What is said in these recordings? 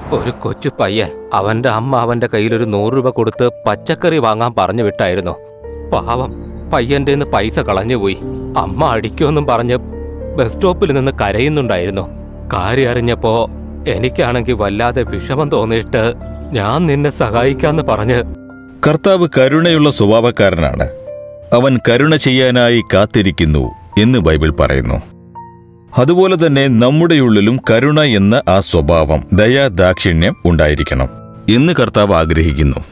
ഒരു കൊച്ചു പയ്യൻ അവന്റെ അമ്മ അവന്റെ കയ്യിൽ ഒരു നൂറ് രൂപ കൊടുത്ത് പച്ചക്കറി വാങ്ങാൻ പറഞ്ഞു വിട്ടായിരുന്നു പാവം പയ്യന്റെ നിന്ന് പൈസ കളഞ്ഞുപോയി അമ്മ അടിക്കുമെന്നും പറഞ്ഞ് ബസ് സ്റ്റോപ്പിൽ നിന്ന് കരയുന്നുണ്ടായിരുന്നു കാര്യം അറിഞ്ഞപ്പോ എനിക്കാണെങ്കിൽ വല്ലാതെ വിഷമം തോന്നിയിട്ട് ഞാൻ നിന്നെ സഹായിക്കാന്ന് പറഞ്ഞ് കർത്താവ് കരുണയുള്ള സ്വഭാവക്കാരനാണ് അവൻ കരുണ ചെയ്യാനായി കാത്തിരിക്കുന്നു എന്ന് ബൈബിൾ പറയുന്നു അതുപോലെ തന്നെ നമ്മുടെ ഉള്ളിലും കരുണ എന്ന ആ സ്വഭാവം ദയാ ദാക്ഷിണ്യം ഉണ്ടായിരിക്കണം എന്ന് കർത്താവ് ആഗ്രഹിക്കുന്നു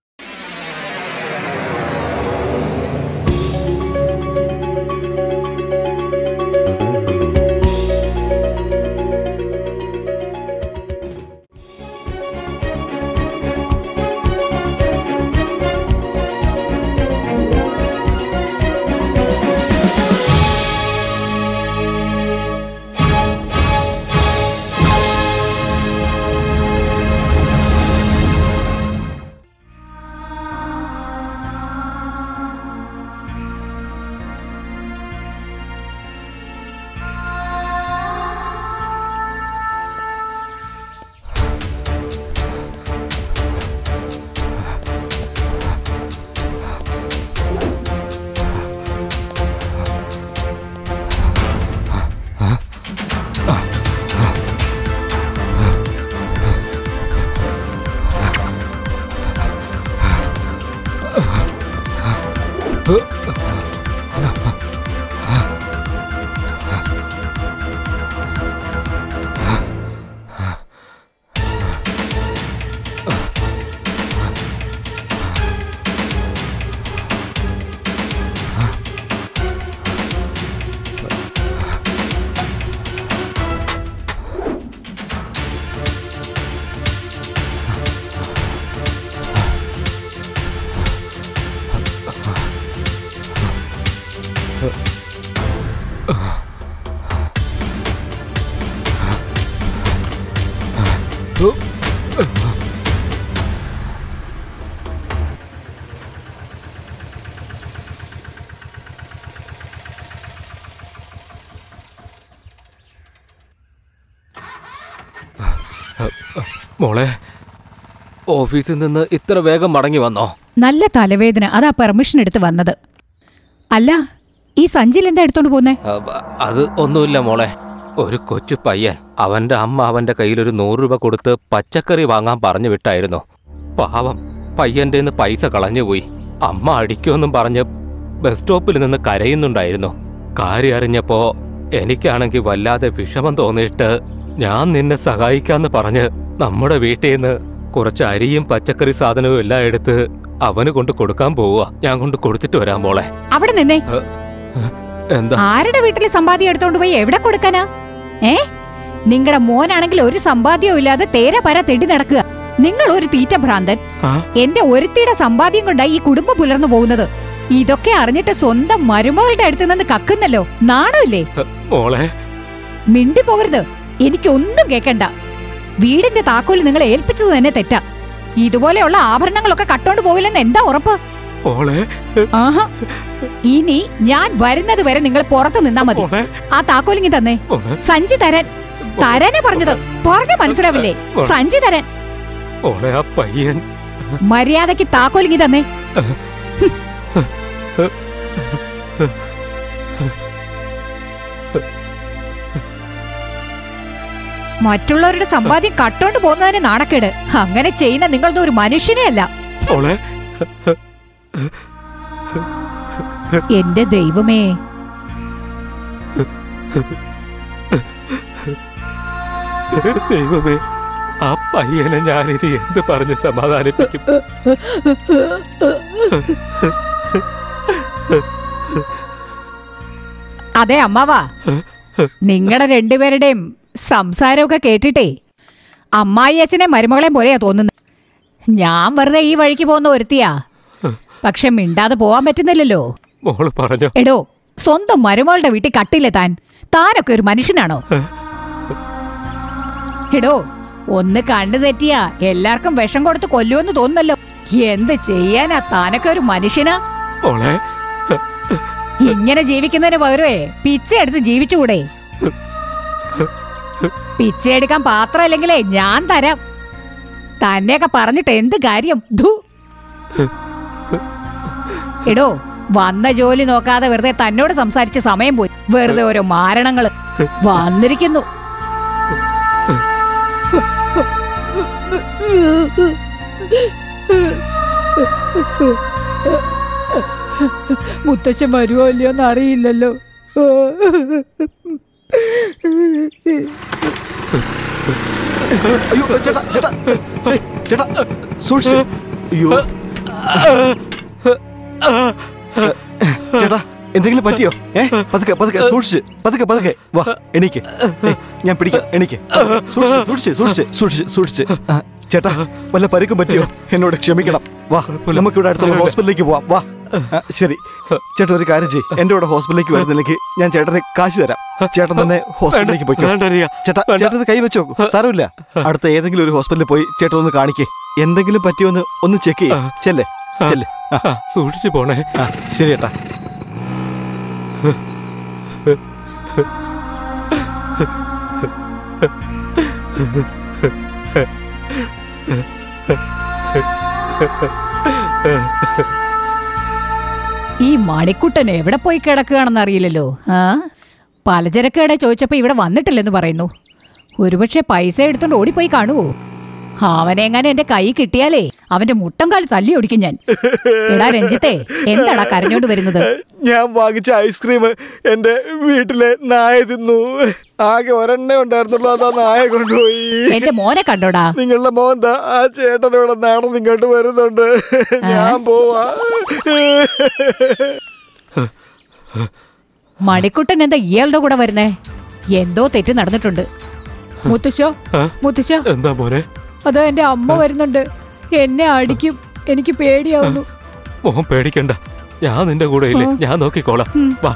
മോളെ ഓഫീസിൽ നിന്ന് ഇത്ര വേഗം മടങ്ങി വന്നോ നല്ല തലവേദന അതാ പെർമിഷൻ എടുത്ത് വന്നത് അല്ല ഈ സഞ്ചിയിൽ എന്താ എടുത്തോണ്ട് പോന്നേ അ- അത് ഒന്നുമില്ല മോളെ ഒരു കൊച്ചു പയ്യൻ അവന്റെ അമ്മ അവന്റെ കയ്യിൽ ഒരു നൂറ് രൂപ കൊടുത്ത് പച്ചക്കറി വാങ്ങാൻ പറഞ്ഞു വിട്ടായിരുന്നു പാവം പയ്യന്റെ നിന്ന് പൈസ കളഞ്ഞുപോയി അമ്മ അടിക്കുമെന്നും പറഞ്ഞ് ബസ് സ്റ്റോപ്പിൽ നിന്ന് കരയുന്നുണ്ടായിരുന്നു കാര്യം അറിഞ്ഞപ്പോ എനിക്കാണെങ്കിൽ വല്ലാതെ വിഷമം തോന്നിയിട്ട് ഞാൻ നിന്നെ സഹായിക്കാന്ന് പറഞ്ഞ് നമ്മുടെ വീട്ടിൽ നിന്ന് കുറച്ച് അരിയും പച്ചക്കറി സാധനവും എല്ലാം എടുത്ത് അവന് കൊണ്ട് കൊടുക്കാൻ പോവുക ഞാൻ കൊണ്ട് കൊടുത്തിട്ട് വരാം മോളെ അവിടെ നിന്നേ എന്താ ആരുടെ വീട്ടിലെ സമ്പാദ്യം എടുത്തോണ്ട് പോയി എവിടെ കൊടുക്കാനാ ഏ നിങ്ങളുടെ മോനാണെങ്കിൽ ഒരു സമ്പാദ്യവും ഇല്ലാതെ തേര പര തെണ്ടി നടക്കുക നിങ്ങൾ ഒരു തീറ്റ ഭ്രാന്തൻ ആ? എന്റെ ഒരുത്തിയുടെ സമ്പാദ്യം കൊണ്ടാ ഈ കുടുംബം പുലർന്നു പോകുന്നത് ഇതൊക്കെ അറിഞ്ഞിട്ട് സ്വന്തം മരുമകളുടെ അടുത്ത് നിന്ന് കക്കുന്നല്ലോ നാണമില്ലേ മോളെ മിണ്ടി പോകരുത് എനിക്കൊന്നും കേക്കണ്ട വീടിന്റെ താക്കോല് നിങ്ങളെ ഏൽപ്പിച്ചത് തന്നെ തെറ്റാ ഇതുപോലെയുള്ള ആഭരണങ്ങളൊക്കെ കട്ടോണ്ട് പോകില്ലെന്ന് എന്താ ഉറപ്പ് മോളെ ആഹാ ഇനി ഞാൻ വരുന്നത് വരെ നിങ്ങൾ പുറത്ത് നിന്നാ മതി മോളെ ആ താക്കോലിങ്ങി തന്നെ മോളെ സഞ്ചി തരാൻ തരാനാ പറഞ്ഞത് പറഞ്ഞ മനസ്സിലാവില്ലേ സഞ്ചി തരാൻ മോളെ ആ പയ്യൻ മര്യാദക്ക് താക്കോലിങ്ങി തന്നെ മറ്റുള്ളവരുടെ സമ്പാദ്യം കട്ടോണ്ട് പോകുന്നതിന് നാണക്കേട് അങ്ങനെ ചെയ്യുന്ന നിങ്ങളൊന്നും ഒരു മനുഷ്യനെ അല്ല മോളെ എന്റെ ദൈവമേ ദൈവമേ ആ പയ്യനെ ഞാനിത് എന്ത് പറഞ്ഞ് സമാധാനിപ്പിക്കും അതെ അമ്മാവാ നിങ്ങളുടെ രണ്ടുപേരുടെയും സംസാരമൊക്കെ കേട്ടിട്ടേ അമ്മായി അച്ഛനെ മരുമകളെയും പോലെയാ തോന്നുന്നത് ഞാൻ വെറുതെ ഈ വഴിക്ക് പോകുന്ന ഒരുത്തിയാ പക്ഷെ മിണ്ടാതെ പോവാൻ പറ്റുന്നില്ലല്ലോ മോള് പറഞ്ഞോ എടോ സ്വന്തം മരുമകളുടെ വീട്ടിൽ കട്ടില്ലേ താൻ താനൊക്കെ ഒരു മനുഷ്യനാണോ എടോ ഒന്ന് കണ്ടു തെറ്റിയാ എല്ലാവർക്കും വിഷം കൊടുത്ത് കൊല്ലുമെന്ന് തോന്നുന്നല്ലോ എന്ത് ചെയ്യാനാ താനൊക്കെ ഒരു മനുഷ്യനാ മോളെ ഇങ്ങനെ ജീവിക്കുന്നതിന് പകരമേ പിച്ച എടുത്ത് ജീവിച്ചുകൂടെ പിച്ച എടുക്കാൻ പാത്രം അല്ലെങ്കിലേ ഞാൻ തരാം തന്നെയൊക്കെ പറഞ്ഞിട്ട് എന്ത് കാര്യം ധു എടോ വന്ന ജോലി നോക്കാതെ വെറുതെ തന്നോട് സംസാരിച്ച് സമയം പോയി വെറുതെ ഓരോ മാരണങ്ങള് വന്നിരിക്കുന്നു മുത്തച്ഛൻ വരുമോ ഇല്ലയോ എന്ന് അറിയില്ലല്ലോ അയ്യോ ചേട്ടാ ചേട്ടാ ഏയ്, ചേട്ടാ സൂക്ഷിച്ച് അയ്യോ ചേട്ടാ എന്തെങ്കിലും പറ്റിയോ ഏ പതുക്കെ പതുക്കെ സൂക്ഷിച്ച് പതുക്കെ പതുക്കെ വാ എണീക്ക് ഏയ്, ഞാൻ പിടിക്കാം എണീക്ക് സൂക്ഷിച്ച് സൂക്ഷിച്ച് സൂക്ഷിച്ച് സൂക്ഷിച്ച് സൂക്ഷിച്ച് ആ, ചേട്ടാ വല്ല പരിക്കും പറ്റിയോ എന്നോട് ക്ഷമിക്കണം വാ നമുക്ക് ഇവിടെ അടുത്തുള്ള ഹോസ്പിറ്റലിലേക്ക് പോവാം വാ ആ, ശരി ചേട്ടൻ ഒരു കാര്യം ചെയ്യ് എന്റെ കൂടെ ഹോസ്പിറ്റലിലേക്ക് വരുന്നില്ലെങ്കിൽ ഞാൻ ചേട്ടന് കാശ് തരാം ചേട്ടൻ തന്നെ ഹോസ്പിറ്റലിലേക്ക് പോയിക്കോ വേണ്ടറിയ ചേട്ടാ ചേട്ടൻ ഇത് കൈ വെച്ച് നോക്കൂ സാരമില്ല അടുത്ത ഏതെങ്കിലും ഒരു ഹോസ്പിറ്റലിൽ പോയി ചേട്ടൻ ഒന്ന് കാണിക്കേ എന്തെങ്കിലും പറ്റിയോന്ന് ഒന്ന് ചെക്ക് ചെയ്യേ ചെല്ലേ ചെല്ലേ ആ സൂക്ഷിച്ചു പോണേ ആ ശരി ചേട്ടാ ഈ മണിക്കുട്ടൻ എവിടെ പോയി കിടക്കുകയാണെന്ന് അറിയില്ലല്ലോ ആ പലചരക്ക് കട ചോദിച്ചപ്പോ ഇവിടെ വന്നിട്ടില്ലെന്ന് പറയുന്നു ഒരുപക്ഷെ പൈസ എടുത്തോണ്ട് ഓടിപ്പോയി കാണുവോ അവനെങ്ങനെ എന്റെ കൈ കിട്ടിയാലേ അവന്റെ മുട്ടം കാല് തല്ലി ഒടിക്കും ഞാൻ എടാ രഞ്ജിത്തെ എന്താടാ കരഞ്ഞോണ്ട് വരുന്നത് ഞാൻ വാങ്ങിച്ച ഐസ്ക്രീം എന്റെ വീട്ടിലെ നായ തിന്നു ആകെ ഒരെണ്ണേ ഉണ്ടായിരുന്നുള്ളൂ അതാ നായ കൊണ്ടുപോയി എന്റെ മോനെ കണ്ടോടാ നിങ്ങളുടെ മോൻ ദാ ആ ചേട്ടനോട് നടന്ന് ഇങ്ങോട്ട് വരുന്നുണ്ട് ഞാൻ പോവാ മണിക്കുട്ടൻ എന്താ ഇയാളുടെ കൂടെ വരുന്നേ എന്തോ തെറ്റ് നടന്നിട്ടുണ്ട് മുത്തശ്ശോ മുത്തശ്ശോ എന്താ മോനെ അതോ എന്റെ അമ്മ വരുന്നുണ്ട് എന്നെ അടിക്കും എനിക്ക് പേടിയാവുന്നു മോഹൻ പേടിക്കണ്ട ഞാൻ നിന്റെ കൂടെ ഇല്ലേ ഞാൻ നോക്കിക്കോളാം ഉം. വാ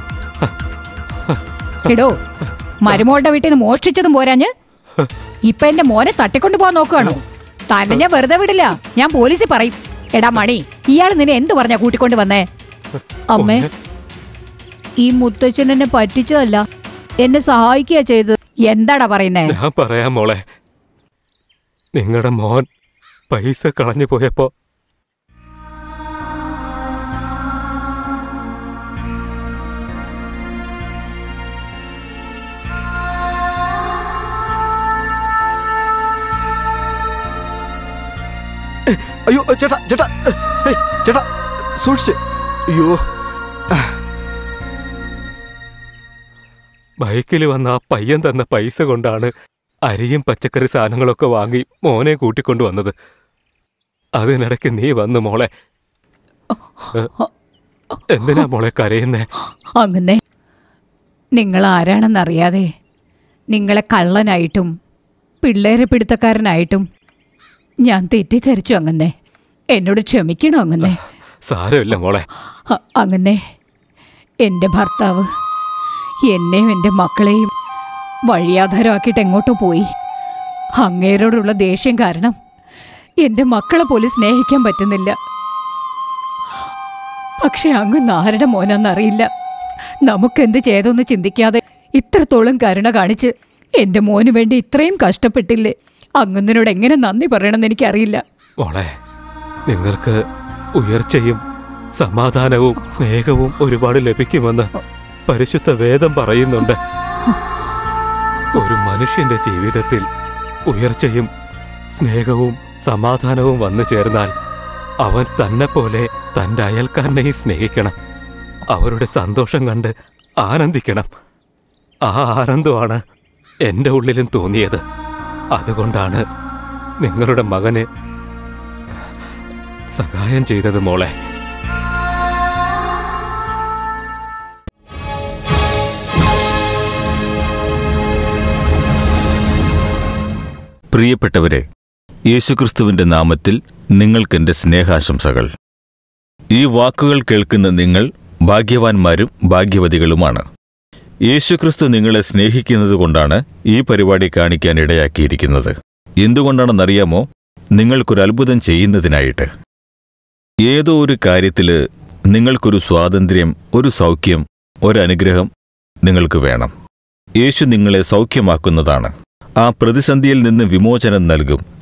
എടോ മരുമോളുടെ വീട്ടിൽ നിന്ന് മോഷ്ടിച്ചതും പോരാഞ്ഞ് ഇപ്പൊ എന്റെ മോനെ തട്ടിക്കൊണ്ടു പോകാൻ നോക്കുകയാണോ തന്നെ ഞാൻ വെറുതെ വിടില്ല ഞാൻ പോലീസിൽ പറയും എടാ മണി ഇയാൾ നിന്നെ എന്ത് പറഞ്ഞാ കൂട്ടിക്കൊണ്ട് വന്നേ അമ്മേ ഈ മുത്തച്ഛൻ എന്നെ പറ്റിച്ചതല്ല എന്നെ സഹായിക്കുക ചെയ്ത് എന്താടാ പറയുന്നേ ഞാൻ പറയാം മോളെ നിങ്ങളുടെ മോൻ പൈസ കളഞ്ഞു പോയപ്പോ അയ്യോ ചേട്ടാ ചേട്ടാ ഏയ്, ചേട്ടാ സൂക്ഷിച്ച് അയ്യോ ബൈക്കിൽ വന്ന ആ പയ്യൻ തന്ന പൈസ കൊണ്ടാണ് അരിയും പച്ചക്കറി സാധനങ്ങളൊക്കെ വാങ്ങി മോനെ കൂട്ടിക്കൊണ്ടു വന്നത് അതിനിടയ്ക്ക് നീ വന്നു മോളെ ഏ, എന്തിനാ മോളെ കരയുന്നേ അങ്ങനെ നിങ്ങൾ ആരാണെന്നറിയാതെ നിങ്ങളെ കള്ളനായിട്ടും പിള്ളേരെ പിടുത്തക്കാരനായിട്ടും ഞാൻ തെറ്റിദ്ധരിച്ചു അങ്ങനെ എന്നോട് ക്ഷമിക്കണോ അങ്ങനെ സാരമില്ല മോളെ അ- അങ്ങനെ എൻ്റെ ഭർത്താവ് എന്നെയും എൻ്റെ മക്കളെയും വഴിയാധാരമാക്കിയിട്ട് എങ്ങോട്ടോ പോയി അങ്ങേരോടുള്ള ദേഷ്യം കാരണം എൻ്റെ മക്കളെ പോലും സ്നേഹിക്കാൻ പറ്റുന്നില്ല പക്ഷെ അങ്ങ് ആരുടെ മോനാന്നറിയില്ല നമുക്കെന്ത് ചെയ്തെന്ന് ചിന്തിക്കാതെ ഇത്രത്തോളം കരുണ കാണിച്ച് എൻ്റെ മോന് വേണ്ടി ഇത്രയും കഷ്ടപ്പെട്ടില്ലേ അങ്ങുന്നതിനോട് എങ്ങനെ നന്ദി പറയണമെന്ന് എനിക്കറിയില്ല മോളെ നിങ്ങൾക്ക് ഉയർച്ചയും സമാധാനവും സ്നേഹവും ഒരുപാട് ലഭിക്കുമെന്ന് പരിശുദ്ധ വേദം പറയുന്നുണ്ട് ഒരു മനുഷ്യന്റെ ജീവിതത്തിൽ ഉയർച്ചയും സ്നേഹവും സമാധാനവും വന്നു ചേർന്നാൽ അവൻ തന്നെ പോലെ തന്റെ അയൽക്കാരനെയും സ്നേഹിക്കണം അവരുടെ സന്തോഷം കണ്ട് ആനന്ദിക്കണം ആ ആനന്ദമാണ് എൻ്റെ ഉള്ളിലും തോന്നിയത് അതുകൊണ്ടാണ് നിങ്ങളുടെ മകന് സഹായം ചെയ്തത് മോളെ പ്രിയപ്പെട്ടവരെ യേശുക്രിസ്തുവിന്റെ നാമത്തിൽ നിങ്ങൾക്കെന്റെ സ്നേഹാശംസകൾ ഈ വാക്കുകൾ കേൾക്കുന്ന നിങ്ങൾ ഭാഗ്യവാന്മാരും ഭാഗ്യവതികളുമാണ് യേശുക്രിസ്തു നിങ്ങളെ സ്നേഹിക്കുന്നതുകൊണ്ടാണ് ഈ പരിപാടി കാണിക്കാൻ ഇടയാക്കിയിരിക്കുന്നത് എന്തുകൊണ്ടാണെന്നറിയാമോ നിങ്ങൾക്കൊരു അത്ഭുതം ചെയ്യുന്നതിനായിട്ട് ഏതോ ഒരു കാര്യത്തില് നിങ്ങൾക്കൊരു സ്വാതന്ത്ര്യം ഒരു സൗഖ്യം ഒരനുഗ്രഹം നിങ്ങൾക്ക് വേണം യേശു നിങ്ങളെ സൗഖ്യമാക്കുന്നതാണ് ആ പ്രതിസന്ധിയിൽ നിന്ന് വിമോചനം നൽകും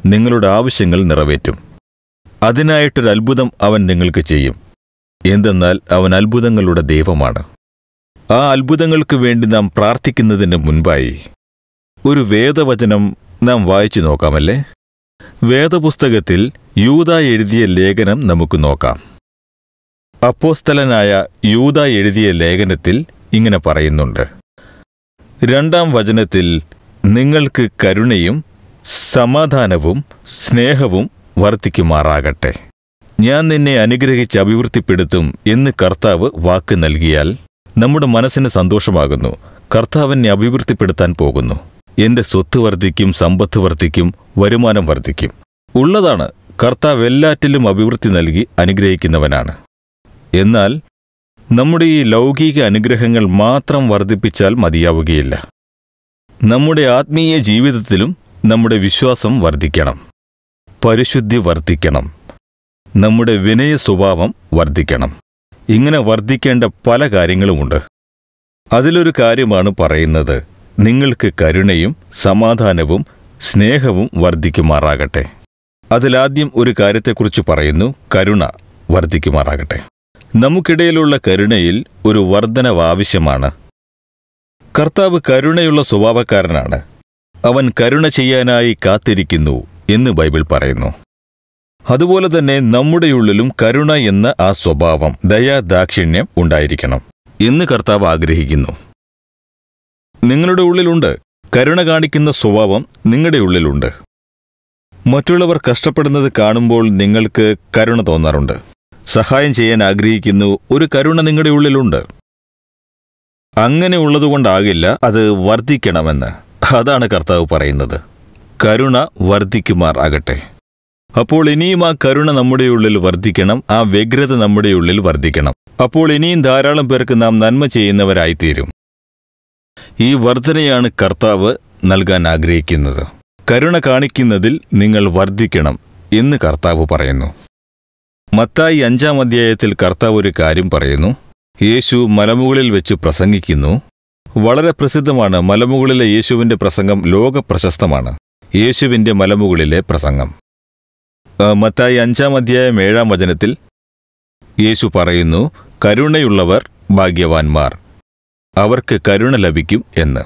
നിങ്ങളുടെ ആവശ്യങ്ങൾ നിറവേറ്റും അതിനായിട്ടൊരു അത്ഭുതം അവൻ നിങ്ങൾക്ക് ചെയ്യും എന്തെന്നാൽ അവൻ അത്ഭുതങ്ങളുടെ ദൈവമാണ് ആ അത്ഭുതങ്ങൾക്ക് വേണ്ടി നാം പ്രാർത്ഥിക്കുന്നതിന് മുൻപായി ഒരു വേദവചനം നാം വായിച്ചു നോക്കാമല്ലേ വേദപുസ്തകത്തിൽ യൂത എഴുതിയ ലേഖനം നമുക്ക് നോക്കാം അപ്പോസ്തലനായ യൂത എഴുതിയ ലേഖനത്തിൽ ഇങ്ങനെ പറയുന്നുണ്ട് രണ്ടാം വചനത്തിൽ നിങ്ങൾക്ക് കരുണയും സമാധാനവും സ്നേഹവും വർദ്ധിക്കുമാറാകട്ടെ ഞാൻ നിന്നെ അനുഗ്രഹിച്ച് അഭിവൃദ്ധിപ്പെടുത്തും എന്ന് കർത്താവ് വാക്ക് നൽകിയാൽ നമ്മുടെ മനസ്സിന് സന്തോഷമാകുന്നു കർത്താവിനെ അഭിവൃദ്ധിപ്പെടുത്താൻ പോകുന്നു എന്റെ സ്വത്ത് വർദ്ധിക്കും സമ്പത്ത് വർദ്ധിക്കും വരുമാനം വർദ്ധിക്കും ഉള്ളതാണ് കർത്താവ് എല്ലാറ്റിലും അഭിവൃദ്ധി നൽകി അനുഗ്രഹിക്കുന്നവനാണ് എന്നാൽ നമ്മുടെ ഈ ലൗകിക അനുഗ്രഹങ്ങൾ മാത്രം വർദ്ധിപ്പിച്ചാൽ മതിയാവുകയില്ല നമ്മുടെ ആത്മീയ ജീവിതത്തിലും നമ്മുടെ വിശ്വാസം വർദ്ധിക്കണം പരിശുദ്ധി വർദ്ധിക്കണം നമ്മുടെ വിനയ സ്വഭാവം വർദ്ധിക്കണം ഇങ്ങനെ വർദ്ധിക്കേണ്ട പല കാര്യങ്ങളുമുണ്ട് അതിലൊരു കാര്യമാണ് പറയുന്നത് നിങ്ങൾക്ക് കരുണയും സമാധാനവും സ്നേഹവും വർദ്ധിക്കുമാറാകട്ടെ അതിലാദ്യം ഒരു കാര്യത്തെക്കുറിച്ച് പറയുന്നു കരുണ വർദ്ധിക്കുമാറാകട്ടെ നമുക്കിടയിലുള്ള കരുണയിൽ ഒരു വർധനവ് ആവശ്യമാണ് കർത്താവ് കരുണയുള്ള സ്വഭാവക്കാരനാണ് അവൻ കരുണ ചെയ്യാനായി കാത്തിരിക്കുന്നു എന്ന് ബൈബിൾ പറയുന്നു അതുപോലെ തന്നെ നമ്മുടെ ഉള്ളിലും കരുണ എന്ന ആ സ്വഭാവം ദയാദാക്ഷിണ്യം ഉണ്ടായിരിക്കണം എന്ന് കർത്താവ് ആഗ്രഹിക്കുന്നു നിങ്ങളുടെ ഉള്ളിലുണ്ട് കരുണ കാണിക്കുന്ന സ്വഭാവം നിങ്ങളുടെ ഉള്ളിലുണ്ട് മറ്റുള്ളവർ കഷ്ടപ്പെടുന്നത് കാണുമ്പോൾ നിങ്ങൾക്ക് കരുണ തോന്നാറുണ്ട് സഹായം ചെയ്യാൻ ആഗ്രഹിക്കുന്നു ഒരു കരുണ നിങ്ങളുടെ ഉള്ളിലുണ്ട് അങ്ങനെ ഉള്ളതുകൊണ്ടാകില്ല അത് വർദ്ധിക്കണമെന്ന് അതാണ് കർത്താവ് പറയുന്നത് കരുണ വർദ്ധിക്കുമാർ ആകട്ടെ അപ്പോൾ ഇനിയും ആ കരുണ നമ്മുടെ ഉള്ളിൽ വർദ്ധിക്കണം ആ വ്യഗ്രത നമ്മുടെ ഉള്ളിൽ വർദ്ധിക്കണം അപ്പോൾ ഇനിയും ധാരാളം പേർക്ക് നാം നന്മ ചെയ്യുന്നവരായിത്തീരും ഈ വർധനയാണ് കർത്താവ് നൽകാൻ ആഗ്രഹിക്കുന്നത് കരുണ കാണിക്കുന്നതിൽ നിങ്ങൾ വർദ്ധിക്കണം എന്ന് കർത്താവ് പറയുന്നു മത്തായി അഞ്ചാം അധ്യായത്തിൽ കർത്താവ് ഒരു കാര്യം പറയുന്നു യേശു മലമുകളിൽ വെച്ച് പ്രസംഗിക്കുന്നു വളരെ പ്രസിദ്ധമാണ് മലമുകളിലെ യേശുവിന്റെ പ്രസംഗം ലോക പ്രശസ്തമാണ് യേശുവിന്റെ മലമുകളിലെ പ്രസംഗം ആ, മത്തായി അഞ്ചാം അധ്യായം ഏഴാം വചനത്തിൽ യേശു പറയുന്നു കരുണയുള്ളവർ ഭാഗ്യവാന്മാർ അവർക്ക് കരുണ ലഭിക്കും എന്ന്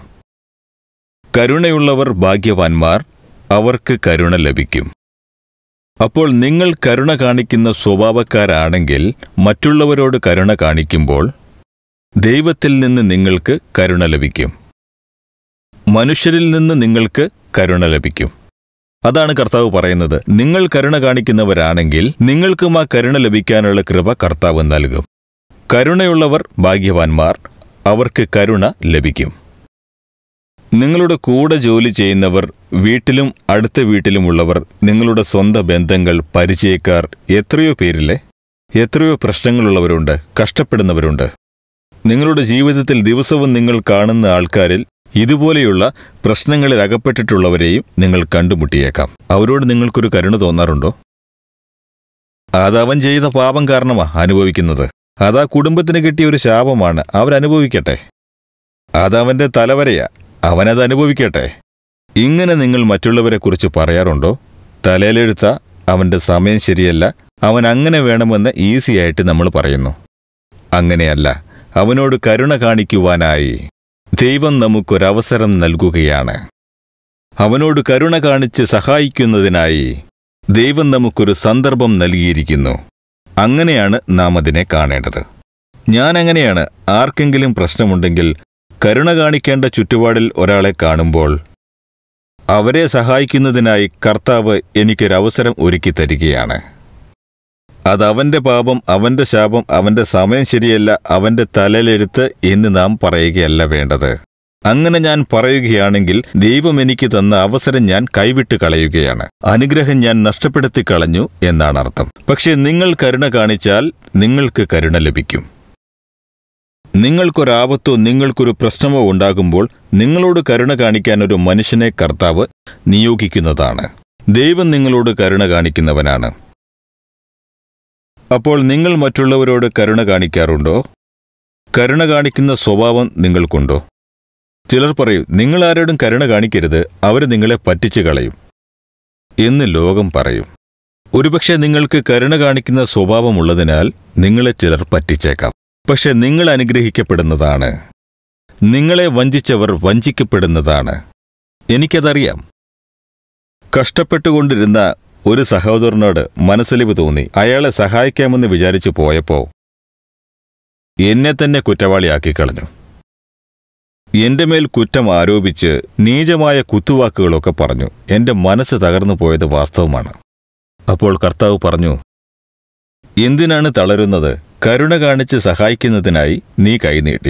കരുണയുള്ളവർ ഭാഗ്യവാന്മാർ അവർക്ക് കരുണ ലഭിക്കും അപ്പോൾ നിങ്ങൾ കരുണ കാണിക്കുന്ന സ്വഭാവക്കാരാണെങ്കിൽ മറ്റുള്ളവരോട് കരുണ കാണിക്കുമ്പോൾ ദൈവത്തിൽ നിന്ന് നിങ്ങൾക്ക് കരുണ ലഭിക്കും മനുഷ്യരിൽ നിന്ന് നിങ്ങൾക്ക് കരുണ ലഭിക്കും അതാണ് കർത്താവ് പറയുന്നത് നിങ്ങൾ കരുണ കാണിക്കുന്നവരാണെങ്കിൽ നിങ്ങൾക്കും ആ കരുണ ലഭിക്കാനുള്ള കൃപ കർത്താവ് നൽകും കരുണയുള്ളവർ ഭാഗ്യവാന്മാർ അവർക്ക് കരുണ ലഭിക്കും നിങ്ങളുടെ കൂടെ ജോലി ചെയ്യുന്നവർ വീട്ടിലും അടുത്ത വീട്ടിലുമുള്ളവർ നിങ്ങളുടെ സ്വന്തം ബന്ധങ്ങൾ പരിചയക്കാർ എത്രയോ പേരിലെ എത്രയോ പ്രശ്നങ്ങളുള്ളവരുണ്ട് കഷ്ടപ്പെടുന്നവരുണ്ട് നിങ്ങളുടെ ജീവിതത്തിൽ ദിവസവും നിങ്ങൾ കാണുന്ന ആൾക്കാരിൽ ഇതുപോലെയുള്ള പ്രശ്നങ്ങളിൽ അകപ്പെട്ടിട്ടുള്ളവരെയും നിങ്ങൾ കണ്ടുമുട്ടിയേക്കാം അവരോട് നിങ്ങൾക്കൊരു കരുണ തോന്നാറുണ്ടോ അതവൻ ചെയ്ത പാപം കാരണമാ അനുഭവിക്കുന്നത് അതാ കുടുംബത്തിന് കിട്ടിയ ഒരു ശാപമാണ് അവരനുഭവിക്കട്ടെ അതവന്റെ തലവരയാ അവനത് അനുഭവിക്കട്ടെ ഇങ്ങനെ നിങ്ങൾ മറ്റുള്ളവരെക്കുറിച്ച് പറയാറുണ്ടോ തലയിലെഴുത്ത അവന്റെ സമയം ശരിയല്ല അവൻ അങ്ങനെ വേണമെന്ന് ഈസിയായിട്ട് നമ്മൾ പറയുന്നു അങ്ങനെയല്ല അവനോട് കരുണ കാണിക്കുവാനായി ദൈവം നമുക്കൊരവസരം നൽകുകയാണ് അവനോട് കരുണ കാണിച്ച് സഹായിക്കുന്നതിനായി ദൈവം നമുക്കൊരു സന്ദർഭം നൽകിയിരിക്കുന്നു അങ്ങനെയാണ് നാം അതിനെ കാണേണ്ടത് ഞാൻ അങ്ങനെയാണ് ആർക്കെങ്കിലും പ്രശ്നമുണ്ടെങ്കിൽ കരുണ കാണിക്കേണ്ട ചുറ്റുപാടിൽ ഒരാളെ കാണുമ്പോൾ അവരെ സഹായിക്കുന്നതിനായി കർത്താവ് എനിക്കൊരവസരം ഒരുക്കി തരികയാണ് അതവന്റെ പാപം അവന്റെ ശാപം അവന്റെ സമയം ശരിയല്ല അവന്റെ തലയിലെഴുത്ത് എന്ന് നാം പറയുകയല്ല വേണ്ടത് അങ്ങനെ ഞാൻ പറയുകയാണെങ്കിൽ ദൈവം എനിക്ക് തന്ന അവസരം ഞാൻ കൈവിട്ട് കളയുകയാണ് അനുഗ്രഹം ഞാൻ നഷ്ടപ്പെടുത്തി കളഞ്ഞു എന്നാണ് അർത്ഥം പക്ഷേ നിങ്ങൾ കരുണ കാണിച്ചാൽ നിങ്ങൾക്ക് കരുണ ലഭിക്കും നിങ്ങൾക്കൊരാപത്തോ നിങ്ങൾക്കൊരു പ്രശ്നമോ ഉണ്ടാകുമ്പോൾ നിങ്ങളോട് കരുണ കാണിക്കാൻ ഒരു മനുഷ്യനെ കർത്താവ് നിയോഗിക്കുന്നതാണ് ദൈവം നിങ്ങളോട് കരുണ കാണിക്കുന്നവനാണ് അപ്പോൾ നിങ്ങൾ മറ്റുള്ളവരോട് കരുണ കാണിക്കാറുണ്ടോ കരുണ കാണിക്കുന്ന സ്വഭാവം നിങ്ങൾക്കുണ്ടോ ചിലർ പറയും നിങ്ങൾ ആരോടും കരുണ കാണിക്കരുത് അവർ നിങ്ങളെ പറ്റിച്ചു കളയും എന്ന് ലോകം പറയും ഒരുപക്ഷെ നിങ്ങൾക്ക് കരുണ കാണിക്കുന്ന സ്വഭാവമുള്ളതിനാൽ നിങ്ങളെ ചിലർ പറ്റിച്ചേക്കാം പക്ഷെ നിങ്ങൾ അനുഗ്രഹിക്കപ്പെടുന്നതാണ് നിങ്ങളെ വഞ്ചിച്ചവർ വഞ്ചിക്കപ്പെടുന്നതാണ് എനിക്കതറിയാം കഷ്ടപ്പെട്ടുകൊണ്ടിരുന്ന ഒരു സഹോദരനോട് മനസ്സലിവ് തോന്നി അയാളെ സഹായിക്കാമെന്ന് വിചാരിച്ചു പോയപ്പോ എന്നെ തന്നെ കുറ്റവാളിയാക്കി കളഞ്ഞു എന്റെ മേൽ കുറ്റം ആരോപിച്ച് നീചമായ കുത്തുവാക്കുകളൊക്കെ പറഞ്ഞു എന്റെ മനസ്സ് തകർന്നു പോയത് വാസ്തവമാണ് അപ്പോൾ കർത്താവ് പറഞ്ഞു എന്തിനാണ് തളരുന്നത് കരുണ കാണിച്ച് സഹായിക്കുന്നതിനായി നീ കൈനീട്ടി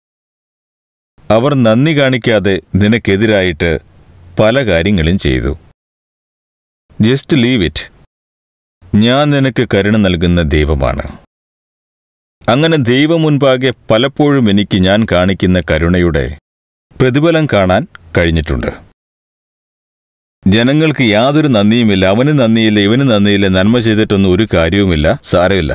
അവർ നന്ദി കാണിക്കാതെ നിനക്കെതിരായിട്ട് പല കാര്യങ്ങളും ചെയ്തു ജസ്റ്റ് ലീവ് ഇറ്റ് ഞാൻ നിനക്ക് കരുണ നൽകുന്ന ദൈവമാണ് അങ്ങനെ ദൈവം മുൻപാകെ പലപ്പോഴും എനിക്ക് ഞാൻ കാണിക്കുന്ന കരുണയുടെ പ്രതിഫലം കാണാൻ കഴിഞ്ഞിട്ടുണ്ട് ജനങ്ങൾക്ക് യാതൊരു നന്ദിയുമില്ല അവന് നന്ദിയില്ല ഇവന് നന്ദിയില്ല നന്മ ചെയ്തിട്ടൊന്നും ഒരു കാര്യവുമില്ല സാരമില്ല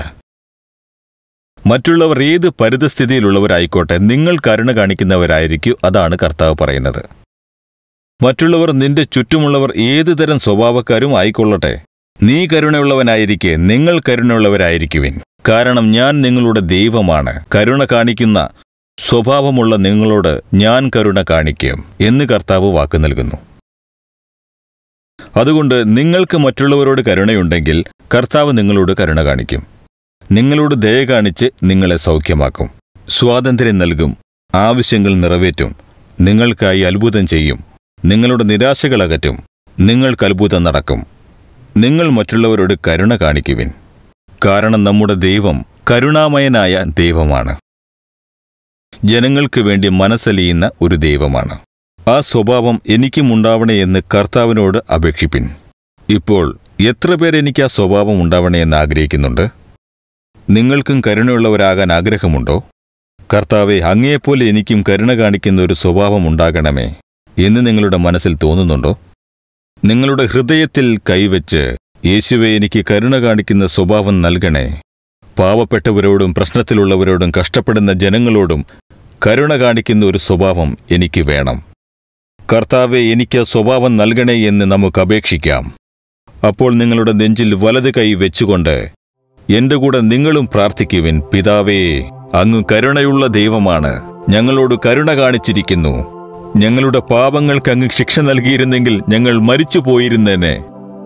മറ്റുള്ളവർ ഏത് പരിതസ്ഥിതിയിലുള്ളവരായിക്കോട്ടെ നിങ്ങൾ കരുണ കാണിക്കുന്നവരായിരിക്കും അതാണ് കർത്താവ് പറയുന്നത് മറ്റുള്ളവർ നിന്റെ ചുറ്റുമുള്ളവർ ഏതു തരം സ്വഭാവക്കാരും ആയിക്കൊള്ളട്ടെ നീ കരുണയുള്ളവനായിരിക്കെ നിങ്ങൾ കരുണയുള്ളവരായിരിക്കുവിൻ കാരണം ഞാൻ നിങ്ങളുടെ ദൈവമാണ് കരുണ കാണിക്കുന്ന സ്വഭാവമുള്ള നിങ്ങളോട് ഞാൻ കരുണ കാണിക്കും എന്ന് കർത്താവ് വാക്ക് നൽകുന്നു അതുകൊണ്ട് നിങ്ങൾക്ക് മറ്റുള്ളവരോട് കരുണയുണ്ടെങ്കിൽ കർത്താവ് നിങ്ങളോട് കരുണ കാണിക്കും നിങ്ങളോട് ദയ കാണിച്ച് നിങ്ങളെ സൗഖ്യമാക്കും സ്വാതന്ത്ര്യം നൽകും ആവശ്യങ്ങൾ നിറവേറ്റും നിങ്ങൾക്കായി അത്ഭുതം ചെയ്യും നിങ്ങളുടെ നിരാശകൾ അകറ്റും നിങ്ങൾക്ക് അത്ഭുതം നടക്കും നിങ്ങൾ മറ്റുള്ളവരോട് കരുണ കാണിക്കുവിൻ കാരണം നമ്മുടെ ദൈവം കരുണാമയനായ ദൈവമാണ് ജനങ്ങൾക്ക് വേണ്ടി മനസ്സലിയുന്ന ഒരു ദൈവമാണ് ആ സ്വഭാവം എനിക്കും ഉണ്ടാവണേ എന്ന് കർത്താവിനോട് അപേക്ഷിപ്പിൻ ഇപ്പോൾ എത്ര പേർ എനിക്ക് ആ സ്വഭാവം ഉണ്ടാവണേ എന്ന് ആഗ്രഹിക്കുന്നുണ്ട് നിങ്ങൾക്കും കരുണയുള്ളവരാകാൻ ആഗ്രഹമുണ്ടോ കർത്താവെ അങ്ങയെപ്പോലെ എനിക്കും കരുണ കാണിക്കുന്ന ഒരു സ്വഭാവം ഉണ്ടാകണമേ എന്ന് നിങ്ങളുടെ മനസ്സിൽ തോന്നുന്നുണ്ടോ നിങ്ങളുടെ ഹൃദയത്തിൽ കൈവച്ച് യേശുവെ എനിക്ക് കരുണ കാണിക്കുന്ന സ്വഭാവം നൽകണേ പാവപ്പെട്ടവരോടും പ്രശ്നത്തിലുള്ളവരോടും കഷ്ടപ്പെടുന്ന ജനങ്ങളോടും കരുണ കാണിക്കുന്ന ഒരു സ്വഭാവം എനിക്ക് വേണം കർത്താവെ എനിക്ക് ആ സ്വഭാവം നൽകണേ എന്ന് നമുക്ക് അപേക്ഷിക്കാം അപ്പോൾ നിങ്ങളുടെ നെഞ്ചിൽ വലത് കൈ വെച്ചുകൊണ്ട് എന്റെ കൂടെ നിങ്ങളും പ്രാർത്ഥിക്കുവിൻ പിതാവേ അങ്ങ് കരുണയുള്ള ദൈവമാണ് ഞങ്ങളോട് കരുണ കാണിച്ചിരിക്കുന്നു ഞങ്ങളുടെ പാപങ്ങൾക്ക് അങ്ങ് ശിക്ഷ നൽകിയിരുന്നെങ്കിൽ ഞങ്ങൾ മരിച്ചു പോയിരുന്നേനെ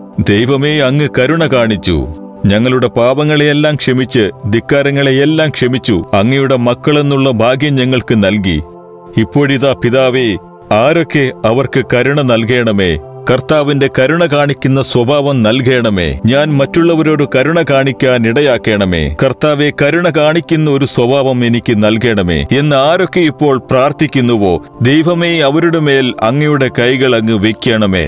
ദൈവമേ അങ്ങ് കരുണ കാണിച്ചു ഞങ്ങളുടെ പാപങ്ങളെയെല്ലാം ക്ഷമിച്ച് ധിക്കാരങ്ങളെയെല്ലാം ക്ഷമിച്ചു അങ്ങയുടെ മക്കളെന്നുള്ള ഭാഗ്യം ഞങ്ങൾക്ക് നൽകി ഇപ്പോഴിതാ പിതാവേ ആരൊക്കെ അവർക്ക് കരുണ നൽകണമേ കർത്താവിന്റെ കരുണ കാണിക്കുന്ന സ്വഭാവം നൽകണമേ ഞാൻ മറ്റുള്ളവരോട് കരുണ കാണിക്കാൻ ഇടയാക്കണമേ കർത്താവെ കരുണ കാണിക്കുന്ന ഒരു സ്വഭാവം എനിക്ക് നൽകണമേ എന്ന് ആരൊക്കെ ഇപ്പോൾ പ്രാർത്ഥിക്കുന്നുവോ ദൈവമേ അവരുടെ മേൽ അങ്ങയുടെ കൈകൾ അങ്ങ് വെക്കണമേ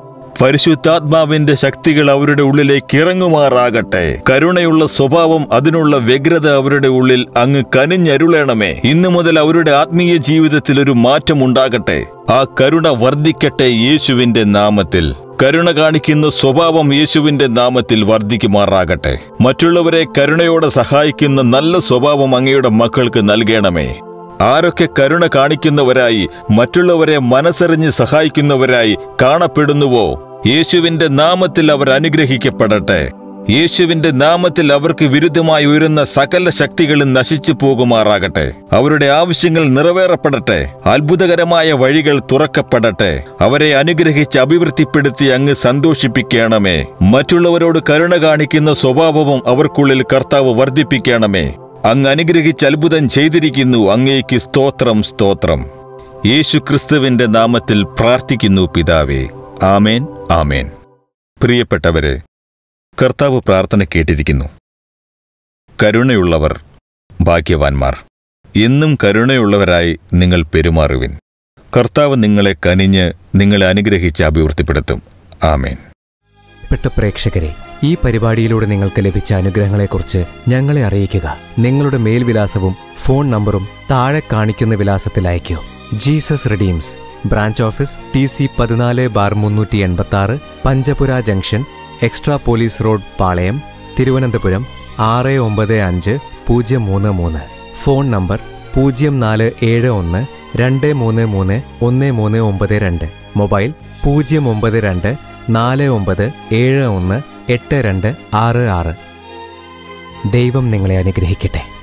പരിശുദ്ധാത്മാവിന്റെ ശക്തികൾ അവരുടെ ഉള്ളിലേക്ക് ഇറങ്ങുമാറാകട്ടെ കരുണയുള്ള സ്വഭാവം അതിനുള്ള വ്യഗ്രത അവരുടെ ഉള്ളിൽ അങ്ങ് കനിഞ്ഞരുളണമേ ഇന്നു മുതൽ അവരുടെ ആത്മീയ ജീവിതത്തിൽ ഒരു മാറ്റം ഉണ്ടാകട്ടെ ആ കരുണ വർദ്ധിക്കട്ടെ യേശുവിന്റെ നാമത്തിൽ കരുണ കാണിക്കുന്ന സ്വഭാവം യേശുവിന്റെ നാമത്തിൽ വർദ്ധിക്കുമാറാകട്ടെ മറ്റുള്ളവരെ കരുണയോടെ സഹായിക്കുന്ന നല്ല സ്വഭാവം അങ്ങയുടെ മക്കൾക്ക് നൽകണമേ ആരൊക്കെ കരുണ കാണിക്കുന്നവരായി മറ്റുള്ളവരെ മനസ്സറിഞ്ഞ് സഹായിക്കുന്നവരായി കാണപ്പെടുന്നുവോ യേശുവിന്റെ നാമത്തിൽ അവർ അനുഗ്രഹിക്കപ്പെടട്ടെ യേശുവിന്റെ നാമത്തിൽ അവർക്ക് വിരുദ്ധമായി ഉയരുന്ന സകല ശക്തികളും നശിച്ചു പോകുമാറാകട്ടെ അവരുടെ ആവശ്യങ്ങൾ നിറവേറപ്പെടട്ടെ അത്ഭുതകരമായ വഴികൾ തുറക്കപ്പെടട്ടെ അവരെ അനുഗ്രഹിച്ച് അഭിവൃദ്ധിപ്പെടുത്തി അങ്ങ് സന്തോഷിപ്പിക്കണമേ മറ്റുള്ളവരോട് കരുണ കാണിക്കുന്ന സ്വഭാവവും അവർക്കുള്ളിൽ കർത്താവ് വർദ്ധിപ്പിക്കണമേ അങ്ങ് അനുഗ്രഹിച്ച് അത്ഭുതം ചെയ്തിരിക്കുന്നു അങ്ങേക്ക് സ്തോത്രം സ്തോത്രം യേശു ക്രിസ്തുവിന്റെ നാമത്തിൽ പ്രാർത്ഥിക്കുന്നു പിതാവേ ആമേൻ ആമേൻ പ്രിയപ്പെട്ടവരെ കർത്താവ് പ്രാർത്ഥന കേട്ടിരിക്കുന്നു കരുണയുള്ളവർ ഭാഗ്യവാന്മാർ എന്നും കരുണയുള്ളവരായി നിങ്ങൾ പെരുമാറുവിൻ കർത്താവ് നിങ്ങളെ കനിഞ്ഞ് നിങ്ങളെ അനുഗ്രഹിച്ച് അഭിവൃദ്ധിപ്പെടുത്തും ആമേൻ പ്രിയപ്പെട്ട പ്രേക്ഷകരെ ഈ പരിപാടിയിലൂടെ നിങ്ങൾക്ക് ലഭിച്ച അനുഗ്രഹങ്ങളെക്കുറിച്ച് ഞങ്ങളെ അറിയിക്കുക നിങ്ങളുടെ മേൽവിലാസവും ഫോൺ നമ്പറും താഴെ കാണിക്കുന്ന വിലാസത്തിൽ അയയ്ക്കൂ Jesus Redeems branch office T C പതിനാല് ബാർ മുന്നൂറ്റി എൺപത്തി ആറ് Panchapura junction extra police road Palayam Thiruvananthapuram ആറ് ഒമ്പത് അഞ്ച് പൂജ്യം മൂന്ന് മൂന്ന് ഫോൺ നമ്പർ പൂജ്യം നാല് ഏഴ് ഒന്ന് രണ്ട് മൂന്ന് മൂന്ന് ഒന്ന് മൂന്ന് ഒമ്പത് രണ്ട് മൊബൈൽ പൂജ്യം ഒമ്പത് രണ്ട് നാല് ഒമ്പത് ഏഴ് ഒന്ന് എട്ട് രണ്ട് ആറ് ആറ് ദൈവം നിങ്ങളെ അനുഗ്രഹിക്കട്ടെ